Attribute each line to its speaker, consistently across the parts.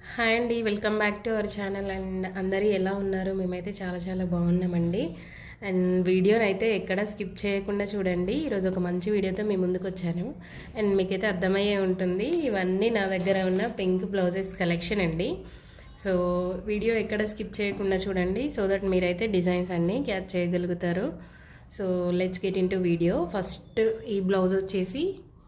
Speaker 1: hi అండి welcome back to our channel and అందరూ ఎలా ఉన్నారు మేమైతే చాలా చాలా బాగున్నామండి అండ్ వీడియోని అయితే ఎక్కడ స్కిప్ చేయకుండా చూడండి ఈరోజు ఒక మంచి వీడియోతో మీ ముందుకు వచ్చాను అండ్ మీకైతే అర్థమయ్యే ఉంటుంది ఇవన్నీ నా దగ్గర ఉన్న పింక్ బ్లౌజెస్ కలెక్షన్ అండి సో వీడియో ఎక్కడ స్కిప్ చేయకుండా చూడండి సో దట్ మీరైతే డిజైన్స్ అన్నీ క్యాచ్ చేయగలుగుతారు so let's get into video first ఈ బ్లౌజ్ వచ్చేసి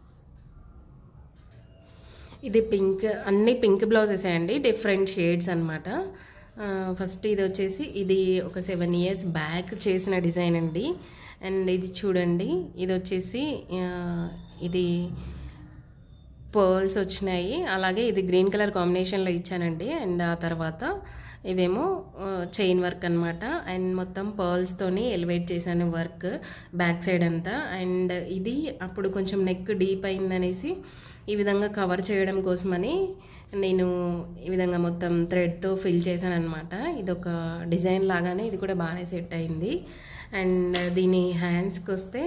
Speaker 1: ఇది పింక్ అన్ని పింక్ బ్లౌజెస్ అండి డిఫరెంట్ షేడ్స్ అనమాట ఫస్ట్ ఇది వచ్చేసి ఇది ఒక సెవెన్ ఇయర్స్ బ్యాక్ చేసిన డిజైన్ అండి అండ్ ఇది చూడండి ఇది వచ్చేసి ఆ, ఇది పర్ల్స్ వచ్చినాయి అలాగే ఇది గ్రీన్ కలర్ కాంబినేషన్లో ఇచ్చానండి అండ్ ఆ తర్వాత ఇవేమో చైన్ వర్క్ అనమాట అండ్ మొత్తం పర్ల్స్తోని ఎలివేట్ చేశాను వర్క్ బ్యాక్ సైడ్ అంతా అండ్ ఇది అప్పుడు కొంచెం నెక్ డీప్ అయిందనేసి ఈ విధంగా కవర్ చేయడం కోసమని నేను ఈ విధంగా మొత్తం థ్రెడ్తో ఫిల్ చేశాను అనమాట ఇది ఒక డిజైన్ లాగానే ఇది కూడా బాగానే సెట్ అయింది అండ్ దీని హ్యాండ్స్కి వస్తే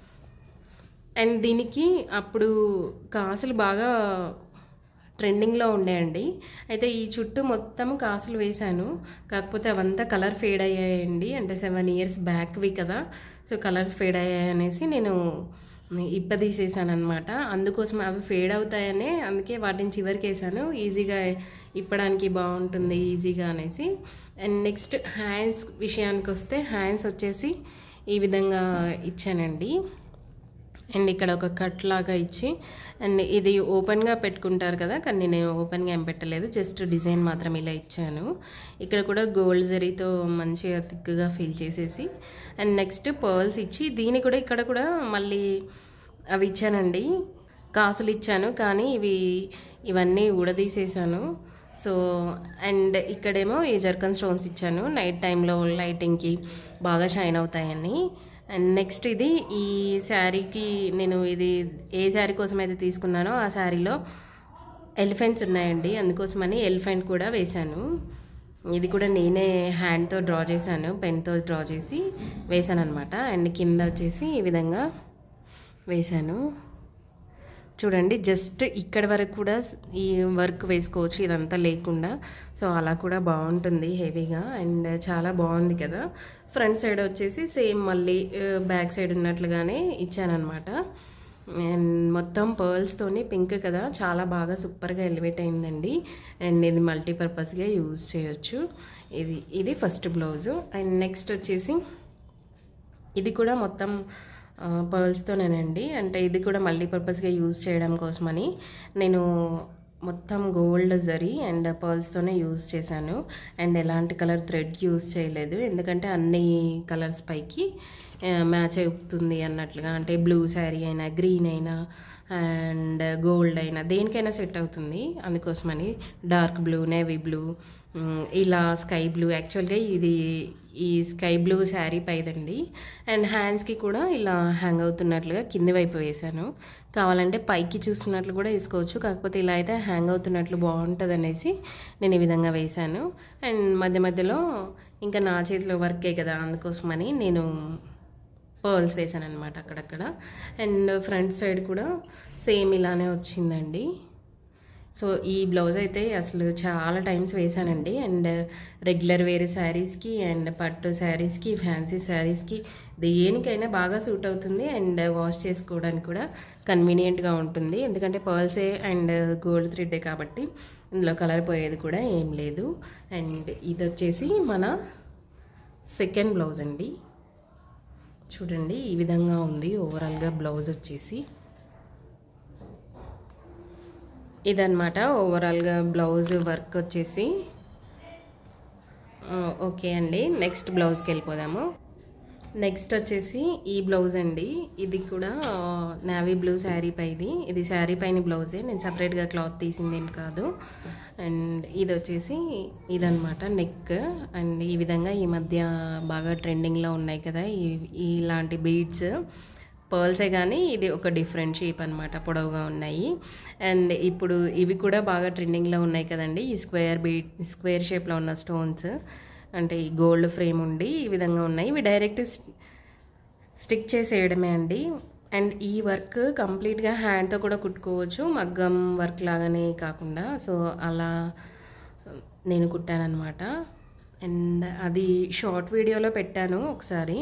Speaker 1: అండ్ దీనికి అప్పుడు కాసులు బాగా ట్రెండింగ్లో ఉండేయండి అయితే ఈ చుట్టూ మొత్తం కాసులు వేశాను కాకపోతే అవంతా కలర్ ఫేడ్ అయ్యాయండి అంటే సెవెన్ ఇయర్స్ బ్యాక్వి కదా సో కలర్స్ ఫేడ్ అయ్యాయి అనేసి నేను ఇప్పదీసేసాను అనమాట అందుకోసం అవి ఫేడ్ అవుతాయనే అందుకే వాటిని చివరికి వేసాను ఈజీగా ఇప్పడానికి బాగుంటుంది ఈజీగా అనేసి అండ్ నెక్స్ట్ హ్యాండ్స్ విషయానికి వస్తే హ్యాండ్స్ వచ్చేసి ఈ విధంగా ఇచ్చానండి అండ్ ఇక్కడ ఒక కట్ లాగా ఇచ్చి అండ్ ఇది ఓపెన్గా పెట్టుకుంటారు కదా కానీ నేను ఓపెన్గా ఏం పెట్టలేదు జస్ట్ డిజైన్ మాత్రం ఇలా ఇచ్చాను ఇక్కడ కూడా గోల్డ్ జరీతో మంచిగా థిక్గా ఫిల్ చేసేసి అండ్ నెక్స్ట్ పర్ల్స్ ఇచ్చి దీని కూడా ఇక్కడ కూడా మళ్ళీ అవి ఇచ్చానండి కాసులు ఇచ్చాను కానీ ఇవి ఇవన్నీ ఊడదీసేసాను సో అండ్ ఇక్కడేమో ఈ జర్కన్ స్టోన్స్ ఇచ్చాను నైట్ టైంలో లైటింగ్కి బాగా షైన్ అవుతాయని అండ్ నెక్స్ట్ ఇది ఈ శారీకి నేను ఇది ఏ శారీ కోసం అయితే తీసుకున్నానో ఆ శారీలో ఎలిఫెంట్స్ ఉన్నాయండి అందుకోసమని ఎలిఫెంట్ కూడా వేశాను ఇది కూడా నేనే హ్యాండ్తో డ్రా చేశాను పెన్తో డ్రా చేసి వేశాను అనమాట అండ్ కింద వచ్చేసి ఈ విధంగా వేశాను చూడండి జస్ట్ ఇక్కడి వరకు కూడా ఈ వర్క్ వేసుకోవచ్చు ఇదంతా లేకుండా సో అలా కూడా బాగుంటుంది హెవీగా అండ్ చాలా బాగుంది కదా ఫ్రంట్ సైడ్ వచ్చేసి సేమ్ మళ్ళీ బ్యాక్ సైడ్ ఉన్నట్లుగానే ఇచ్చానమాట అండ్ మొత్తం పర్ల్స్తోని పింక్ కదా చాలా బాగా సూపర్గా ఎలివేట్ అయిందండి అండ్ ఇది మల్టీపర్పస్గా యూజ్ చేయొచ్చు ఇది ఇది ఫస్ట్ బ్లౌజు అండ్ నెక్స్ట్ వచ్చేసి ఇది కూడా మొత్తం పర్ల్స్తోనేనండి అంటే ఇది కూడా మల్టీపర్పస్గా యూజ్ చేయడం కోసమని నేను మొత్తం గోల్డ్ జరీ అండ్ పర్ల్స్తోనే యూజ్ చేశాను అండ్ ఎలాంటి కలర్ థ్రెడ్ యూజ్ చేయలేదు ఎందుకంటే అన్ని కలర్స్ పైకి మ్యాచ్ అవుతుంది అన్నట్లుగా అంటే బ్లూ శారీ అయినా గ్రీన్ అయినా అండ్ గోల్డ్ అయినా దేనికైనా సెట్ అవుతుంది అందుకోసమని డార్క్ బ్లూ నేవీ బ్లూ ఇలా స్కై బ్లూ యాక్చువల్గా ఇది ఈ స్కై బ్లూ శారీ పైదండి అండ్ హ్యాండ్స్కి కూడా ఇలా హ్యాంగ్ అవుతున్నట్లుగా కింది వైపు వేశాను కావాలంటే పైకి చూస్తున్నట్లు కూడా వేసుకోవచ్చు కాకపోతే ఇలా అయితే హ్యాంగ్ అవుతున్నట్లు బాగుంటుంది అనేసి నేను ఈ విధంగా వేశాను అండ్ మధ్య మధ్యలో ఇంకా నా చేతిలో వర్కే కదా అందుకోసమని నేను పర్ల్స్ వేసాను అనమాట అక్కడక్కడ అండ్ ఫ్రంట్ సైడ్ కూడా సేమ్ ఇలానే వచ్చిందండి సో ఈ బ్లౌజ్ అయితే అసలు చాలా టైమ్స్ వేసానండి అండ్ రెగ్యులర్ వేర్ శారీస్కి అండ్ పట్టు శారీస్కి ఫ్యాన్సీ శారీస్కి దేనికైనా బాగా సూట్ అవుతుంది అండ్ వాష్ చేసుకోవడానికి కూడా కన్వీనియంట్గా ఉంటుంది ఎందుకంటే పర్ల్సే అండ్ గోల్డ్ థ్రెడ్డే కాబట్టి ఇందులో కలర్ పోయేది కూడా ఏం లేదు అండ్ ఇది వచ్చేసి మన సెకండ్ బ్లౌజ్ అండి చూడండి ఈ విధంగా ఉంది ఓవరాల్గా బ్లౌజ్ వచ్చేసి ఇదన్నమాట ఓవరాల్గా బ్లౌజ్ వర్క్ వచ్చేసి ఆ, ఓకే అండి నెక్స్ట్ బ్లౌజ్కి వెళ్ళిపోదాము నెక్స్ట్ వచ్చేసి ఈ బ్లౌజ్ అండి ఇది కూడా నావీ బ్లూ శారీ పైది ఇది శారీ పైన బ్లౌజే నేను సపరేట్గా క్లాత్ తీసింది ఏం కాదు అండ్ ఇది వచ్చేసి ఇదనమాట నెక్ అండ్ ఈ విధంగా ఈ మధ్య బాగా ట్రెండింగ్లో ఉన్నాయి కదా ఈ ఇలాంటి బీడ్స్ పర్ల్సే కానీ ఇది ఒక డిఫరెంట్ షేప్ అనమాట పొడవుగా ఉన్నాయి అండ్ ఇప్పుడు ఇవి కూడా బాగా ట్రెండింగ్లో ఉన్నాయి కదండి ఈ స్క్వేర్ బీట్ స్క్వేర్ షేప్లో ఉన్న స్టోన్స్ అంటే ఈ గోల్డ్ ఫ్రేమ్ ఉండి ఈ విధంగా ఉన్నాయి ఇవి డైరెక్ట్ స్టిక్ చేసేయడమే అండి అండ్ ఈ వర్క్ కంప్లీట్గా హ్యాండ్తో కూడా కుట్టుకోవచ్చు మగ్గం వర్క్ లాగానే కాకుండా సో అలా నేను కుట్టానమాట అండ్ అది షార్ట్ వీడియోలో పెట్టాను ఒకసారి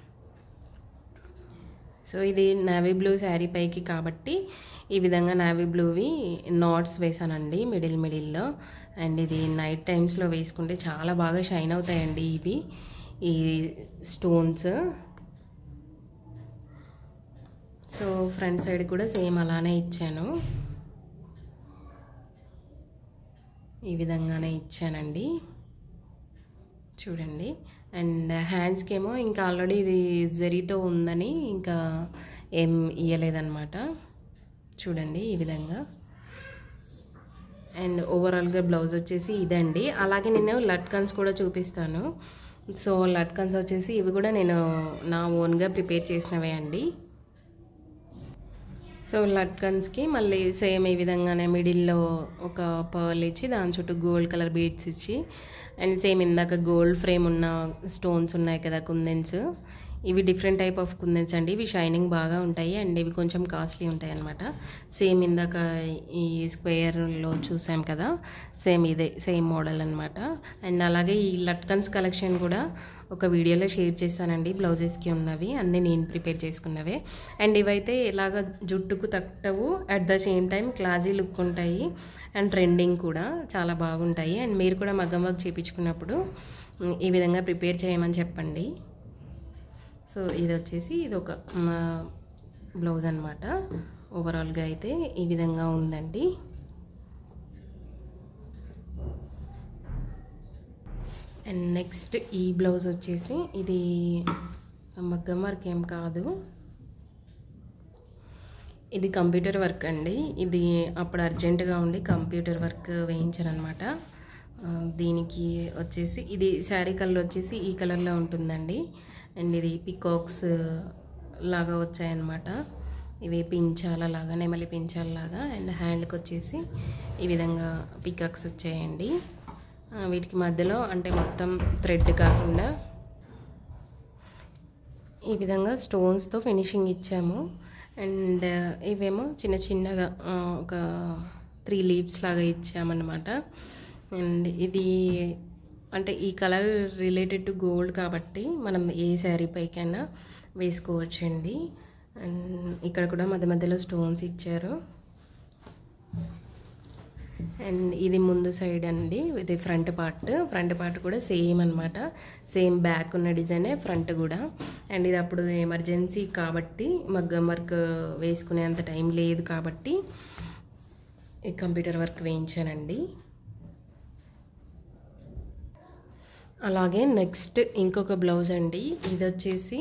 Speaker 1: సో ఇది నావీ బ్లూ శారీ పైకి కాబట్టి ఈ విధంగా నావీ బ్లూవి నాట్స్ వేసానండి మిడిల్ మిడిల్లో అండ్ ఇది నైట్ టైమ్స్లో వేసుకుంటే చాలా బాగా షైన్ అవుతాయండి ఇవి ఈ స్టోన్స్ సో ఫ్రంట్ సైడ్ కూడా సేమ్ అలానే ఇచ్చాను ఈ విధంగానే ఇచ్చానండి చూడండి అండ్ హ్యాండ్స్కి ఏమో ఇంకా ఆల్రెడీ ఇది జరీతో ఉందని ఇంకా ఏం ఇయ్యలేదన్నమాట చూడండి ఈ విధంగా అండ్ ఓవరాల్గా బ్లౌజ్ వచ్చేసి ఇదండి అలాగే నేను లట్కన్స్ కూడా చూపిస్తాను సో లట్కన్స్ వచ్చేసి ఇవి కూడా నేను నా ఓన్గా ప్రిపేర్ చేసినవే అండి సో లట్కన్స్కి మళ్ళీ సేమ్ ఈ విధంగానే మిడిల్లో ఒక పర్ల్ ఇచ్చి దాని చుట్టూ గోల్డ్ కలర్ బీడ్స్ ఇచ్చి అండ్ సేమ్ ఇందాక గోల్డ్ ఫ్రేమ్ ఉన్న స్టోన్స్ ఉన్నాయి కదా కుందెన్స్ ఇవి డిఫరెంట్ టైప్ ఆఫ్ కుందెన్స్ అండి ఇవి షైనింగ్ బాగా ఉంటాయి అండ్ ఇవి కొంచెం కాస్ట్లీ ఉంటాయి అనమాట సేమ్ ఇందాక ఈ స్క్వేర్లో చూసాం కదా సేమ్ ఇదే సేమ్ మోడల్ అనమాట అండ్ అలాగే ఈ లట్కన్స్ కలెక్షన్ కూడా ఒక వీడియోలో షేర్ చేస్తానండి బ్లౌజెస్కి ఉన్నవి అన్నీ నేను ప్రిపేర్ చేసుకున్నవే అండ్ ఇవైతే ఇలాగ జుట్టుకు తట్టవు at the same time classy look ఉంటాయి అండ్ ట్రెండింగ్ కూడా చాలా బాగుంటాయి అండ్ మీరు కూడా మగ్గం వర్క్ చేయించుకున్నప్పుడు మ్, ఈ విధంగా ప్రిపేర్ చేయమని చెప్పండి సో ఇది వచ్చేసి ఇది ఒక బ్లౌజ్ అనమాట ఓవరాల్గా అయితే ఈ విధంగా ఉందండి అండ్ నెక్స్ట్ ఈ బ్లౌజ్ వచ్చేసి ఇది మగ్గం వర్క్ ఏం కాదు ఇది కంప్యూటర్ వర్క్ అండి ఇది అప్పుడు అర్జెంటుగా ఉండి కంప్యూటర్ వర్క్ వేయించారనమాట దీనికి వచ్చేసి ఇది శారీ కలర్ వచ్చేసి ఈ కలర్లో ఉంటుందండి అండ్ ఇది పికాక్స్ లాగా వచ్చాయన్నమాట ఇవి పించాల లాగా నెమలి పించాల లాగా అండ్ హ్యాండ్కి వచ్చేసి ఈ విధంగా పికాక్స్ వచ్చాయండి ఆ, వీటికి మధ్యలో అంటే మొత్తం థ్రెడ్ కాకుండా ఈ విధంగా స్టోన్స్తో ఫినిషింగ్ ఇచ్చాము అండ్ ఇవేమో చిన్న చిన్నగా ఆ, ఒక త్రీ లీవ్స్ లాగా ఇచ్చామన్నమాట అండ్ ఇది అంటే ఈ కలర్ రిలేటెడ్ టు గోల్డ్ కాబట్టి మనం ఏ శారీ పైకైనా వేసుకోవచ్చండి అండ్ ఇక్కడ కూడా మధ్య మధ్యలో స్టోన్స్ ఇచ్చారు అండ్ ఇది ముందు సైడ్ అండి ఇది ఫ్రంట్ పార్ట్ ఫ్రంట్ పార్ట్ కూడా సేమ్ అనమాట సేమ్ బ్యాక్ ఉన్న డిజైనే ఫ్రంట్ కూడా అండ్ ఇది అప్పుడు ఎమర్జెన్సీ కాబట్టి మగ్గం వర్క్ వేసుకునేంత టైం లేదు కాబట్టి ఈ కంప్యూటర్ వర్క్ వేయించానండి అలాగే నెక్స్ట్ ఇంకొక బ్లౌజ్ అండి ఇది వచ్చేసి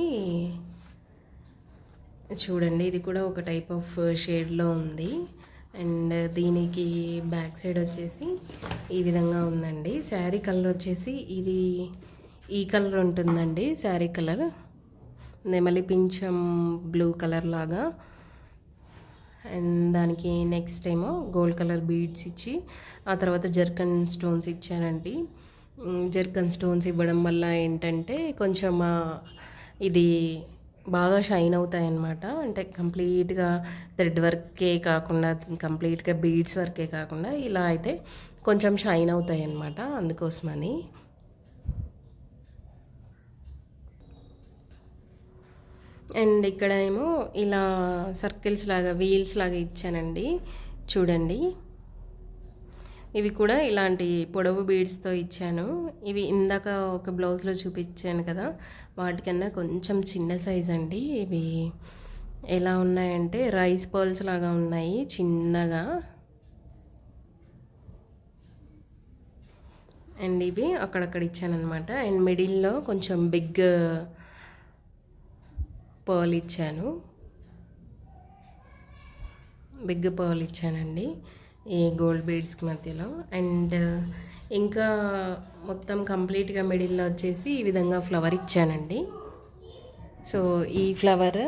Speaker 1: చూడండి ఇది కూడా ఒక టైప్ ఆఫ్ షేడ్లో ఉంది అండ్ దీనికి బ్యాక్ సైడ్ వచ్చేసి ఈ విధంగా ఉందండి శారీ కలర్ వచ్చేసి ఇది ఈ కలర్ ఉంటుందండి శారీ కలర్ నెమలి పింఛం బ్లూ కలర్ లాగా అండ్ దానికి నెక్స్ట్ ఏమో గోల్డ్ కలర్ బీడ్స్ ఇచ్చి ఆ తర్వాత జర్కన్ స్టోన్స్ ఇచ్చానండి మ్, జర్కన్ స్టోన్స్ ఇవ్వడం వల్ల ఏంటంటే కొంచెం ఆ, ఇది బాగా షైన్ అవుతాయి అన్నమాట అంటే కంప్లీట్గా థ్రెడ్ వర్కే కాకుండా కంప్లీట్గా బీడ్స్ వర్కే కాకుండా ఇలా అయితే కొంచెం షైన్ అవుతాయి అన్నమాట అందుకోసమని అండ్ ఇక్కడ ఏమో ఇలా సర్కిల్స్ లాగా వీల్స్ లాగా ఇచ్చానండి చూడండి ఇవి కూడా ఇలాంటి పొడవు బీడ్స్తో ఇచ్చాను ఇవి ఇందాక ఒక బ్లౌజ్లో చూపించాను కదా వాటికన్నా కొంచెం చిన్న సైజ్ అండి ఇవి ఎలా ఉన్నాయంటే రైస్ పర్ల్స్ లాగా ఉన్నాయి చిన్నగా అండ్ ఇవి అక్కడక్కడ ఇచ్చానమాట అండ్ మిడిల్లో కొంచెం బిగ్ పర్ల్ ఇచ్చాను బిగ్ పర్ల్ ఇచ్చానండి ఈ గోల్డ్ బీడ్స్కి మధ్యలో అండ్ ఇంకా మొత్తం కంప్లీట్గా మిడిల్లో వచ్చేసి ఈ విధంగా ఫ్లవర్ ఇచ్చానండి సో ఈ ఫ్లవర్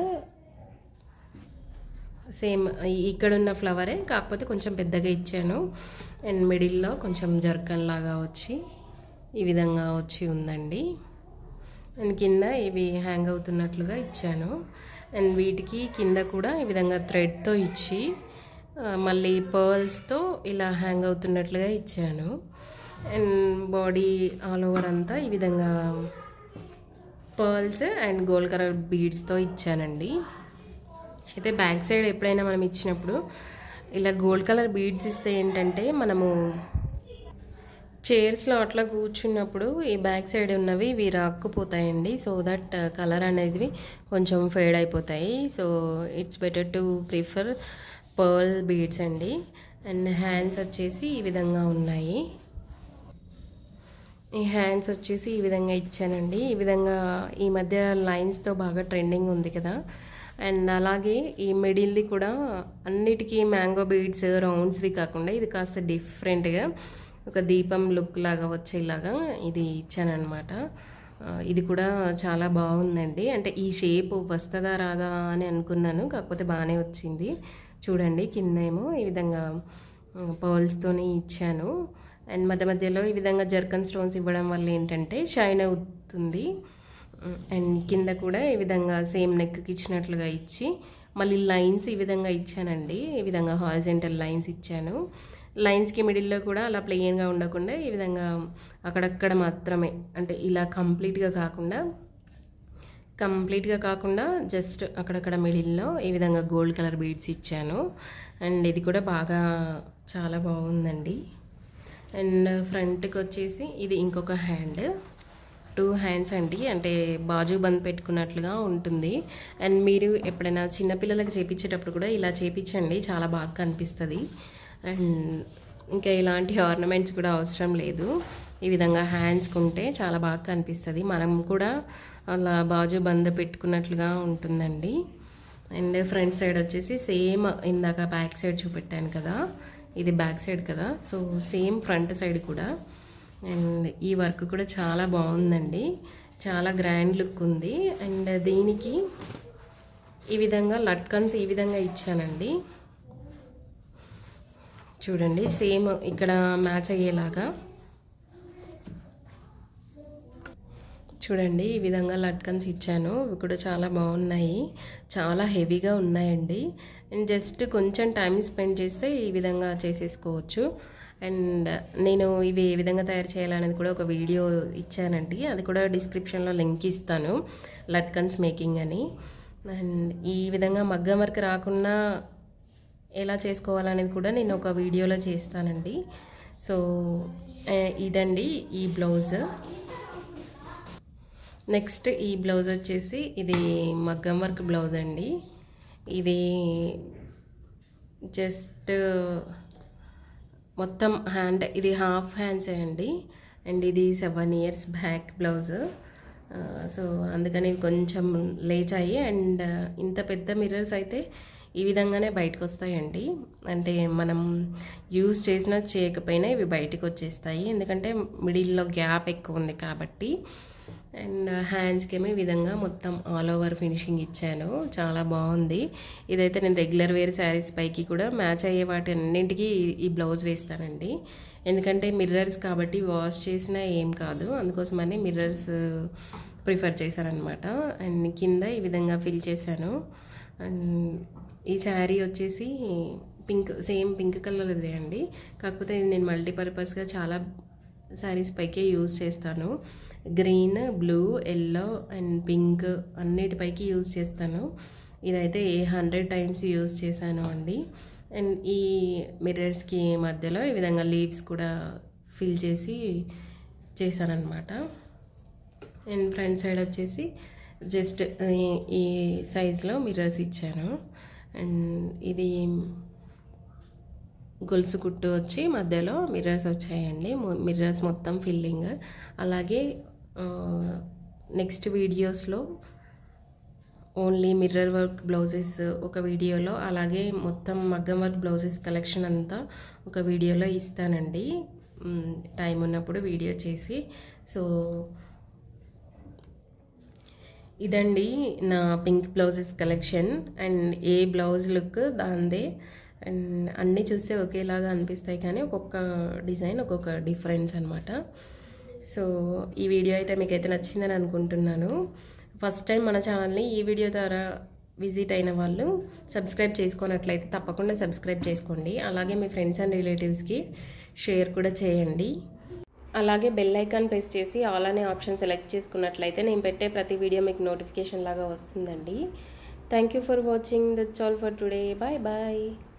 Speaker 1: సేమ్ ఇక్కడున్న ఫ్లవరే కాకపోతే కొంచెం పెద్దగా ఇచ్చాను అండ్ మిడిల్లో కొంచెం జర్కన్ లాగా వచ్చి ఈ విధంగా వచ్చి ఉందండి అండ్ కింద ఇవి హ్యాంగ్ అవుతున్నట్లుగా ఇచ్చాను అండ్ వీటికి కింద కూడా ఈ విధంగా థ్రెడ్తో ఇచ్చి ఆ, మళ్ళీ పర్ల్స్తో ఇలా హ్యాంగ్ అవుతున్నట్లుగా ఇచ్చాను అండ్ బాడీ ఆల్ ఓవర్ అంతా ఈ విధంగా పర్ల్స్ అండ్ గోల్డ్ కలర్ బీడ్స్తో ఇచ్చానండి అయితే బ్యాక్ సైడ్ ఎప్పుడైనా మనం ఇచ్చినప్పుడు ఇలా గోల్డ్ కలర్ బీడ్స్ ఇస్తే ఏంటంటే మనము చైర్స్లో అట్లా కూర్చున్నప్పుడు ఈ బ్యాక్ సైడ్ ఉన్నవి ఇవి రాక్కుపోతాయండి సో దట్ కలర్ అనేది కొంచెం ఫేడ్ అయిపోతాయి so it's better to prefer pearl beads అండి అండ్ హ్యాండ్స్ వచ్చేసి ఈ విధంగా ఉన్నాయి ఈ హ్యాండ్స్ వచ్చేసి ఈ విధంగా ఇచ్చానండి ఈ విధంగా ఈ మధ్య లైన్స్తో బాగా ట్రెండింగ్ ఉంది కదా అండ్ అలాగే ఈ మిడిల్ది కూడా అన్నిటికీ మ్యాంగో బీడ్స్ రౌండ్స్వి కాకుండా ఇది కాస్త డిఫరెంట్గా ఒక దీపం లుక్ లాగా వచ్చేలాగా ఇది ఇచ్చానమాట ఇది కూడా చాలా బాగుందండి అంటే ఈ షేప్ వస్తుందా రాదా అని అనుకున్నాను కాకపోతే బాగానే వచ్చింది చూడండి కింద ఏమో ఈ విధంగా పర్ల్స్తోని ఇచ్చాను అండ్ మధ్య మధ్యలో ఈ విధంగా జర్కన్ స్టోన్స్ ఇవ్వడం వల్ల ఏంటంటే షైన్ అవుతుంది అండ్ కింద కూడా ఈ విధంగా సేమ్ నెక్కి ఇచ్చినట్లుగా ఇచ్చి మళ్ళీ లైన్స్ ఈ విధంగా ఇచ్చానండి ఈ విధంగా హారిజెంటల్ లైన్స్ ఇచ్చాను లైన్స్కి మిడిల్లో కూడా అలా ప్లెయిన్గా ఉండకుండా ఈ విధంగా అక్కడక్కడ మాత్రమే అంటే ఇలా కంప్లీట్గా కాకుండా కంప్లీట్గా కాకుండా జస్ట్ అక్కడక్కడ మిడిల్లో ఈ విధంగా గోల్డ్ కలర్ బీడ్స్ ఇచ్చాను అండ్ ఇది కూడా బాగా చాలా బాగుందండి అండ్ ఫ్రంట్కి వచ్చేసి ఇది ఇంకొక హ్యాండ్ టూ హ్యాండ్స్ అండి అంటే బాజు బంద్ పెట్టుకున్నట్లుగా ఉంటుంది అండ్ మీరు ఎప్పుడైనా చిన్నపిల్లలకి చేపించేటప్పుడు కూడా ఇలా చేపించండి చాలా బాగా కనిపిస్తుంది అండ్ ఇంకా ఇలాంటి ఆర్నమెంట్స్ కూడా అవసరం లేదు ఈ విధంగా హ్యాండ్స్కి ఉంటే చాలా బాగా కనిపిస్తుంది మనం కూడా అలా బాజు బంద్ పెట్టుకున్నట్లుగా ఉంటుందండి అండ్ ఫ్రంట్ సైడ్ వచ్చేసి సేమ్ ఇందాక బ్యాక్ సైడ్ చూపెట్టాను కదా ఇది బ్యాక్ సైడ్ కదా సో సేమ్ ఫ్రంట్ సైడ్ కూడా అండ్ ఈ వర్క్ కూడా చాలా బాగుందండి చాలా గ్రాండ్ లుక్ ఉంది అండ్ దీనికి ఈ విధంగా లట్కన్స్ ఈ విధంగా ఇచ్చానండి చూడండి సేమ్ ఇక్కడ మ్యాచ్ అయ్యేలాగా చూడండి ఈ విధంగా లట్కన్స్ ఇచ్చాను ఇవి కూడా చాలా బాగున్నాయి చాలా హెవీగా ఉన్నాయండి అండ్ జస్ట్ కొంచెం టైం స్పెండ్ చేస్తే ఈ విధంగా చేసేసుకోవచ్చు అండ్ నేను ఇవి ఏ విధంగా తయారు చేయాలనేది కూడా ఒక వీడియో ఇచ్చానండి అది కూడా డిస్క్రిప్షన్లో లింక్ ఇస్తాను లట్కన్స్ మేకింగ్ అని అండ్ ఈ విధంగా మగ్గం వర్క్ రాకుండా ఎలా చేసుకోవాలనేది కూడా నేను ఒక వీడియోలో చేస్తానండి సో ఇదండి ఈ బ్లౌజ్ నెక్స్ట్ ఈ బ్లౌజ్ వచ్చేసి ఇది మగ్గం వర్క్ బ్లౌజ్ అండి ఇది జస్ట్ మొత్తం హ్యాండ్ ఇది హాఫ్ హ్యాండ్స్ అండి అండ్ ఇది seven years back blouse so అందుకని కొంచెం లేచాయి అండ్ ఇంత పెద్ద మిర్రర్స్ అయితే ఈ విధంగానే బయటకు వస్తాయండి అంటే మనం యూజ్ చేసినా చేయకపోయినా ఇవి బయటకు వచ్చేస్తాయి ఎందుకంటే మిడిల్లో గ్యాప్ ఎక్కువ ఉంది కాబట్టి అండ్ హ్యాండ్స్కి ఏమో ఈ విధంగా మొత్తం ఆల్ ఓవర్ ఫినిషింగ్ ఇచ్చాను చాలా బాగుంది ఇదైతే నేను రెగ్యులర్ వేర్ శారీస్ పైకి కూడా మ్యాచ్ అయ్యే వాటి అన్నింటికి ఈ బ్లౌజ్ వేస్తానండి ఎందుకంటే మిర్రర్స్ కాబట్టి వాష్ చేసినా ఏం కాదు అందుకోసమని మిర్రర్స్ ప్రిఫర్ చేశానమాట అండ్ కింద ఈ విధంగా ఫిల్ చేశాను అండ్ ఈ శారీ వచ్చేసి పింక్ సేమ్ పింక్ కలర్ ఇదే అండి కాకపోతే ఇది నేను మల్టీపర్పస్గా చాలా శారీస్ పైకే యూజ్ చేస్తాను green blue yellow and pink అన్నిటిపైకి యూజ్ చేస్తాను ఇదైతే ఏ హండ్రెడ్ టైమ్స్ యూజ్ చేశాను అండి అండ్ ఈ మిర్రర్స్కి మధ్యలో ఈ విధంగా లీవ్స్ కూడా ఫిల్ చేసి చేశానమాట అండ్ ఫ్రంట్ సైడ్ వచ్చేసి జస్ట్ ఈ సైజులో మిర్రర్స్ ఇచ్చాను అండ్ ఇది గొలుసు కుట్టు వచ్చి మధ్యలో మిర్రర్స్ వచ్చాయండి మిర్రర్స్ మొత్తం ఫిల్లింగ్ అలాగే నెక్స్ట్ వీడియోస్లో ఓన్లీ మిర్రర్ వర్క్ బ్లౌజెస్ ఒక వీడియోలో అలాగే మొత్తం మగ్గం వర్క్ బ్లౌజెస్ కలెక్షన్ అంతా ఒక వీడియోలో ఇస్తానండి టైం ఉన్నప్పుడు వీడియో చేసి సో ఇదండి నా pink blouses collection and a blouse look దాందే అండ్ అన్నీ చూస్తే ఒకేలాగా అనిపిస్తాయి కానీ ఒక్కొక్క డిజైన్ ఒక్కొక్క డిఫరెన్స్ అనమాట సో ఈ వీడియో అయితే మీకైతే నచ్చిందని అనుకుంటున్నాను ఫస్ట్ టైం మన ఛానల్ని ఈ వీడియో ద్వారా విజిట్ అయిన వాళ్ళు సబ్స్క్రైబ్ చేసుకున్నట్లయితే తప్పకుండా సబ్స్క్రైబ్ చేసుకోండి అలాగే మీ ఫ్రెండ్స్ అండ్ రిలేటివ్స్కి షేర్ కూడా చేయండి అలాగే బెల్ ఐకాన్ ప్రెస్ చేసి ఆల్ అనే ఆప్షన్ సెలెక్ట్ చేసుకున్నట్లయితే నేను పెట్టే ప్రతి వీడియో మీకు నోటిఫికేషన్ లాగా వస్తుందండి thank you for watching that's all for today bye bye